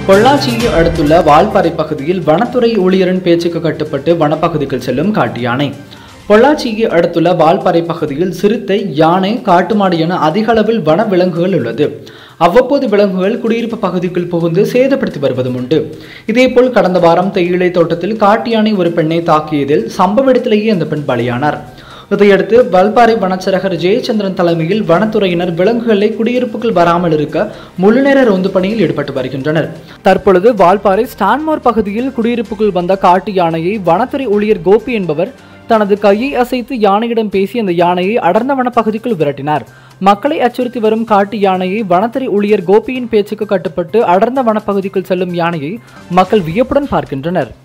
பொள்ளாச்சியை அடுத்துள்ள வால்பாறை பகுதியில் வனத்துறை ஊழியரின் பேச்சுக்கு கட்டுப்பட்டு வனப்பகுதிக்குள் செல்லும் காட்டு யானை பொள்ளாச்சியை அடுத்துள்ள வால்பாறை பகுதியில் சிறுத்தை யானை காட்டுமாடு என அதிக அளவில் வன விலங்குகள் உள்ளது அவ்வப்போது விலங்குகள் குடியிருப்பு பகுதிக்குள் புகுந்து சேதப்படுத்தி வருவதும் உண்டு இதேபோல் கடந்த வாரம் தேயிலை தோட்டத்தில் காட்டு யானை ஒரு பெண்ணை தாக்கியதில் சம்பவ இடத்திலேயே அந்த பெண் பலியானார் இதையடுத்து வல்பாறை வனச்சரகர் ஜெயச்சந்திரன் தலைமையில் வனத்துறையினர் விலங்குகளை குடியிருப்புக்குள் வராமல் இருக்க முழுநேர ரோந்து பணியில் ஈடுபட்டு வருகின்றனர் தற்பொழுது வால்பாறை ஸ்டான்மோர் பகுதியில் குடியிருப்புக்குள் வந்த காட்டு யானையை வனத்துறை ஊழியர் கோபி என்பவர் தனது கையை அசைத்து யானையிடம் பேசி அந்த யானையை அடர்ந்த வனப்பகுதிக்குள் விரட்டினார் மக்களை அச்சுறுத்தி வரும் காட்டு யானையை வனத்துறை ஊழியர் கோபியின் பேச்சுக்கு கட்டுப்பட்டு அடர்ந்த வனப்பகுதிக்குள் செல்லும் யானையை மக்கள் வியப்புடன் பார்க்கின்றனர்